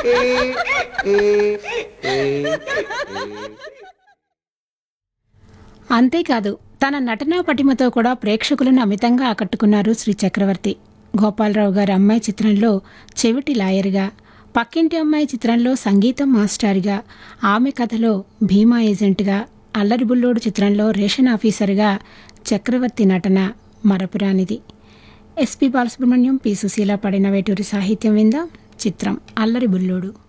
అంతేకాదు తన నటనా పటిమతో కూడా ప్రేక్షకులను అమితంగా ఆకట్టుకున్నారు శ్రీ చక్రవర్తి గోపాలరావు గారి అమ్మాయి చిత్రంలో చెవిటి లాయర్గా పక్కింటి అమ్మాయి చిత్రంలో సంగీతం మాస్టర్గా ఆమె కథలో భీమా ఏజెంట్గా అల్లరి బుల్లోడు చిత్రంలో రేషన్ ఆఫీసర్గా చక్రవర్తి నటన మరపురానిది ఎస్పి బాలసుబ్రహ్మణ్యం పి సుశీల పడిన వేటూరి సాహిత్యం వింద చిత్రం అల్లరి బుల్లోడు